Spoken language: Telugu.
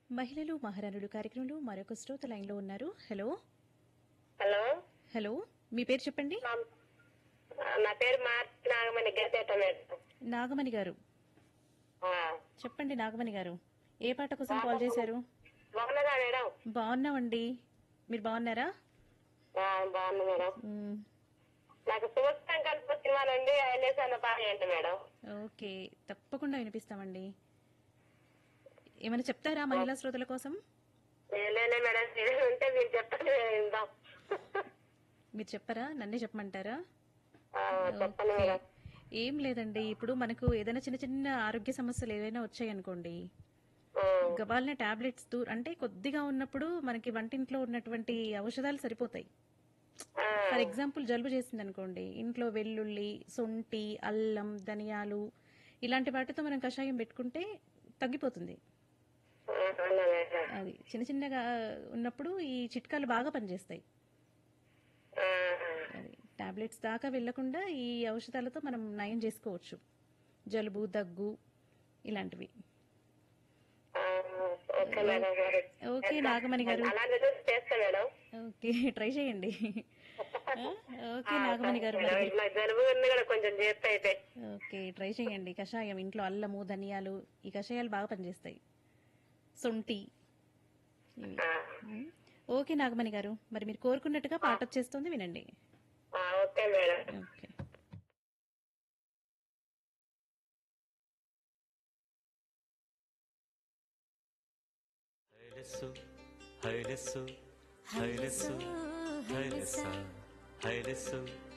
మహిళలు మహారాణులు కార్యక్రమంలో మరొక శ్రోత లైన్ లో ఉన్నారు హలో హలో హలో మీ పేరు చెప్పండి నా- నా పేరు మార్చి నాగమణి గద్దెట మేడం నాగమణి గారు ఆ, చెప్పండి నాగమణి గారు ఏ పాట కోసం కాల్ చేశారు బాగున్నదా మేడం బాగున్నామండి మీరు బాగున్నారా ఆ, బాగున్నా మేడం మ్, నాకు శుభస్థం కల్ప సినిమా నుండి ఐలేస్ అన్న పాట ఏంటి మేడం ఓకే తప్పకుండా వినిపిస్తామండి ఏమైనా చెప్తారా మహిళా శ్రోతల కోసం లేలే మేడం మీరు ఉంటే మీరు చెప్పండి విందాం మీరు చెప్పరా నన్నే చెప్పమంటారా ఆ, చెప్పండి మేడం ఏం లేదండి ఇప్పుడు మనకు ఏదైనా చిన్న చిన్న ఆరోగ్య సమస్యలు ఏదైనా వచ్చాయనుకోండి ఆ, గబాల్న టాబ్లెట్స్ దూర అంటే కొద్దిగా ఉన్నప్పుడు మనకి వంటింట్లో ఉన్నటువంటి ఔషధాలు సరిపోతాయి ఆ, ఫర్ ఎగ్జాంపుల్ జలుబు చేసింది అనుకోండి ఇంట్లో వెల్లుల్లి సొంటి అల్లం ధనియాలు ఇలాంటి వాటితో మనం కషాయం పెట్టుకుంటే తగ్గిపోతుంది ఆ, అవునా మేడం అది చిన్న చిన్నగా ఉన్నప్పుడు ఈ చిట్కాలు బాగా పనిచేస్తాయి ఆ, అది టాబ్లెట్స్ దాకా వెళ్లకుండా ఈ ఔషధాలతో మనం నయం చేసుకోవచ్చు జలుబు దగ్గు ఇలాంటివి ఆ, ఓకే మేడం మరి ఓకే నాగమణి గారు అలాగే చూసి చేస్తా మేడం ఓకే ట్రై చేయండి ఆ, ఓకే నాగమణి గారు మరి మేడం, నాకు జలుబు ఉంది కూడా కొంచెం చేస్తే అయితే ఓకే ట్రై చేయండి కషాయం ఇంట్లో అల్లము ధనియాలు ఈ కషాయాలు బాగా పనిచేస్తాయి సొంటి ఇవి. ఆ, ఉమ్. ఓకే నాగమణి గారు మరి మీరు కోరుకున్నట్టుగా పాట వచ్చేస్తుంది వినండి ఆ, ఓకే మేడం ఓకే హైలెస్సు హైలెస్సు హైలెస్సు హైలెస్స హైలెస్సు